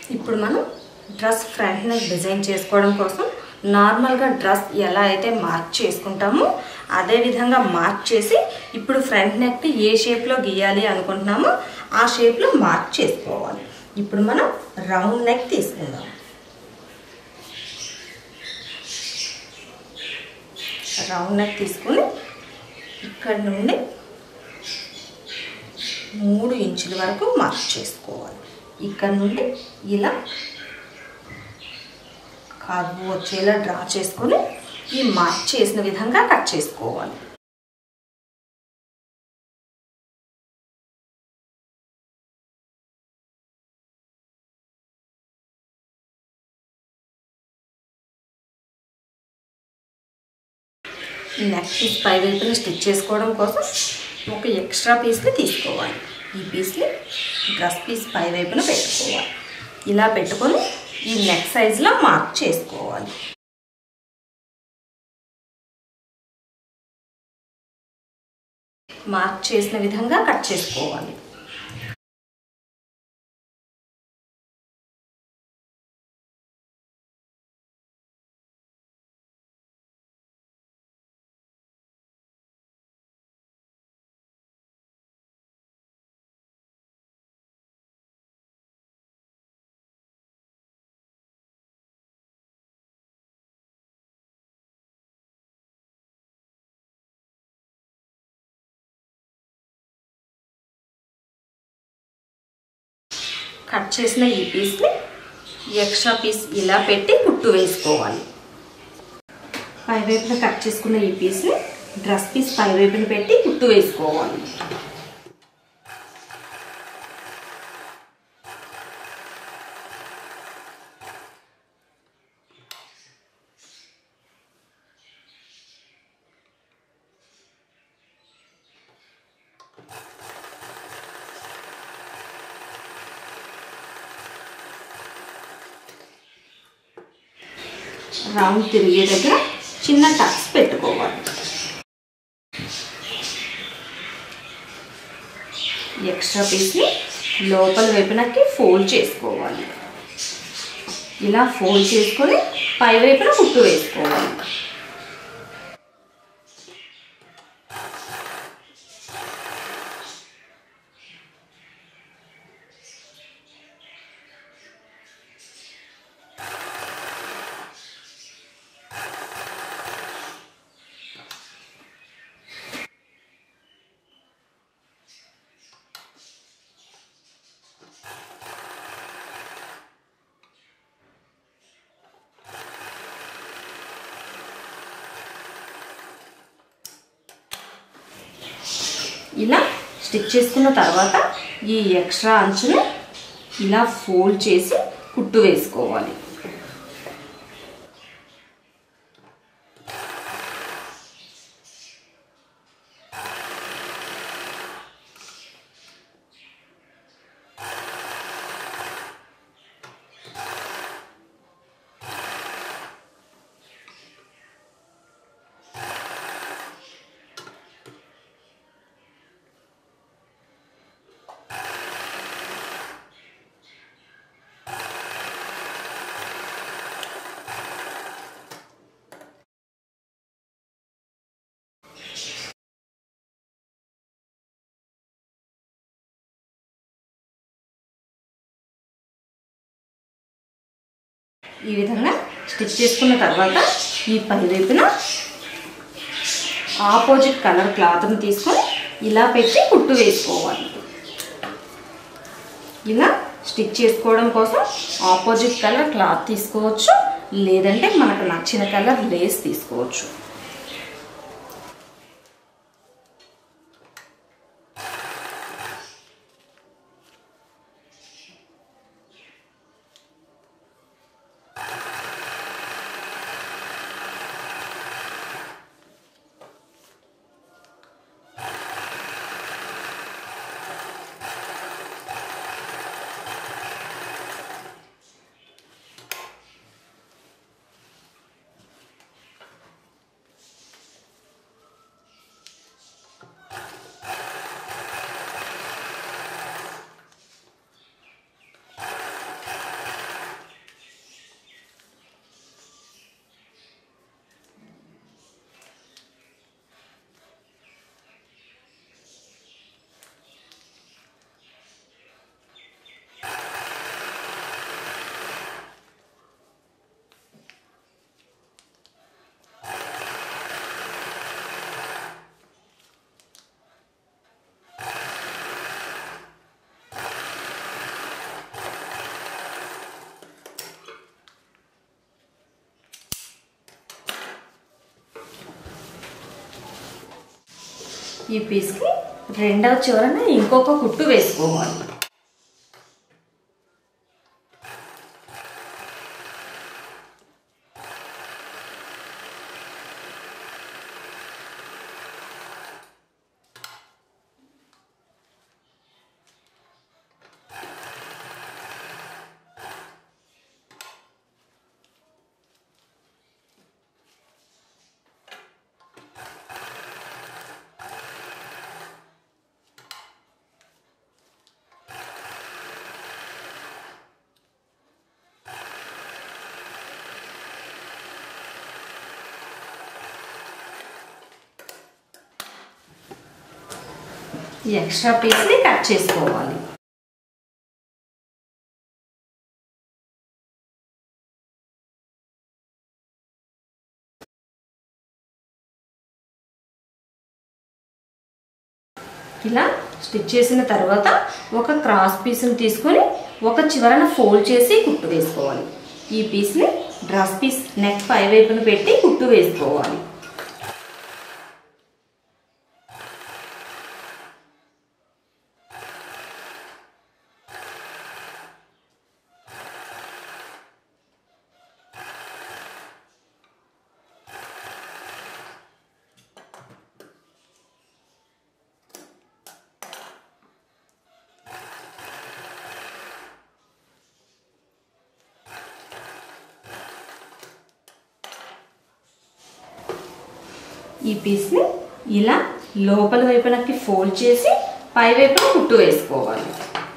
ఇప్పుడు మనం dress front neck design చేసుకోవడం కోసం నార్మల్గా డ్రెస్ ఎలా అయితే మార్క్ చేసుకుంటామో అదే విధంగా మార్క్ చేసి ఇప్పుడు ఫ్రంట్ నెక్ని ఏ షేప్లో గీయాలి అనుకుంటున్నామో ఆ షేప్లో మార్క్ చేసుకోవాలి ఇప్పుడు మనం రౌండ్ నెక్ తీసుకుందాం రౌండ్ నెక్ తీసుకుని ఇక్కడ నుండి మూడు ఇంచుల వరకు మార్క్ చేసుకోవాలి ఇక్కడ నుండి ఇలా కర్వ్ వచ్చేలా డ్రా చేసుకొని ఈ మార్క్ చేసిన విధంగా కట్ చేసుకోవాలి ఈ నెక్ పీస్ పై వైపున స్టిచ్ చేసుకోవడం కోసం ఒక ఎక్స్ట్రా పీస్ని తీసుకోవాలి ఈ పీస్ని డ్రెస్ పీస్ పై వైపున పెట్టుకోవాలి ఇలా పెట్టుకొని ఈ నెక్ సైజులో మార్క్ చేసుకోవాలి మార్క్ చేసిన విధంగా కట్ చేసుకోవాలి కట్ చేసిన ఈ పీస్ని ఎక్స్ట్రా పీస్ ఇలా పెట్టి కుట్టు వేసుకోవాలి పై వైపున కట్ చేసుకున్న ఈ పీస్ని డ్రెస్ పీస్ పై వైపున పెట్టి కుట్టు వేసుకోవాలి రౌండ్ తిరిగే దగ్గర చిన్న టక్స్ పెట్టుకోవాలి ఎక్స్ట్రా పీస్ని లోపల వైపునకి ఫోల్డ్ చేసుకోవాలి ఇలా ఫోల్డ్ చేసుకొని పై వైపున కుట్టు వేసుకోవాలి ఇలా స్టిచ్ చేసుకున్న తర్వాత ఈ ఎక్స్ట్రా అంచుని ఇలా ఫోల్డ్ చేసి కుట్టు వేసుకోవాలి ఈ విధంగా స్టిచ్ చేసుకున్న తర్వాత ఈ పై వైపున ఆపోజిట్ కలర్ క్లాత్ని తీసుకొని ఇలా పెట్టి కుట్టు వేసుకోవాలి ఇలా స్టిచ్ చేసుకోవడం కోసం ఆపోజిట్ కలర్ క్లాత్ తీసుకోవచ్చు లేదంటే మనకు నచ్చిన కలర్ లేస్ తీసుకోవచ్చు ఈ పీస్కి రెండవ చివరన ఇంకొక కుట్టు వేసుకోవాలి ఈ ఎక్స్ట్రా పీస్ని కట్ చేసుకోవాలి ఇలా స్టిచ్ చేసిన తర్వాత ఒక క్రాస్ పీస్ని తీసుకొని ఒక చివరన ఫోల్డ్ చేసి కుట్టు వేసుకోవాలి ఈ పీస్ని డ్రెస్ పీస్ నెక్ పై వైపున పెట్టి కుట్టు వేసుకోవాలి ఈ పీస్ని ఇలా లోపల వైపునకి ఫోల్డ్ చేసి పై వైపున కుట్టు వేసుకోవాలి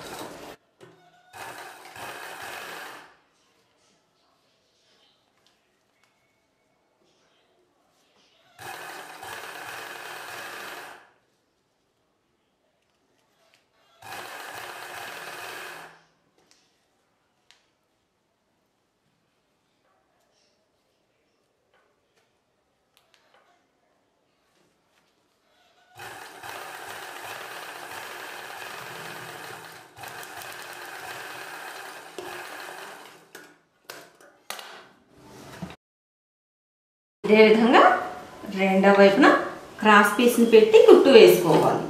ఇదే విధంగా రెండో వైపున క్రాస్ పీస్ని పెట్టి కుట్టు వేసుకోవాలి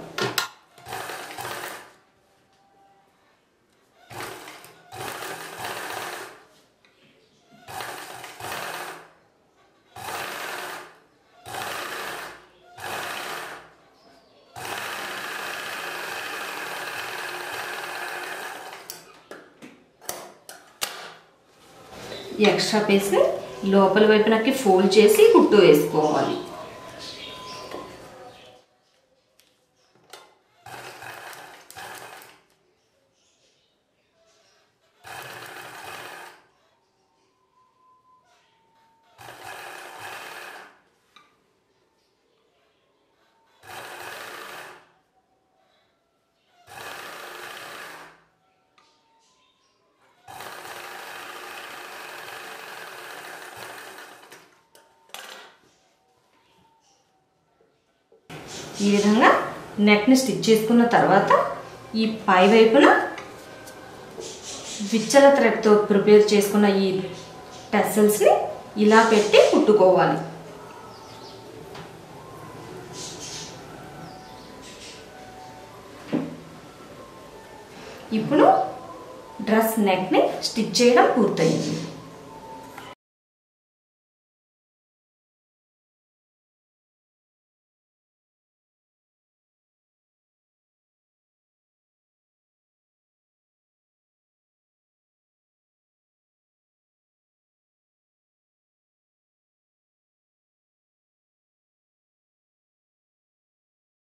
ఈ ఎక్స్ట్రా పీస్ని లోపల వైపునకి ఫోల్డ్ చేసి కుట్టు వేసుకోవాలి ఈ విధంగా నెక్ని స్టిచ్ చేసుకున్న తర్వాత ఈ పై వైపున విచ్చల థ్రెడ్తో ప్రిపేర్ చేసుకున్న ఈ టెసల్స్ని ఇలా పెట్టి కుట్టుకోవాలి ఇప్పుడు డ్రెస్ నెక్ని స్టిచ్ చేయడం పూర్తయింది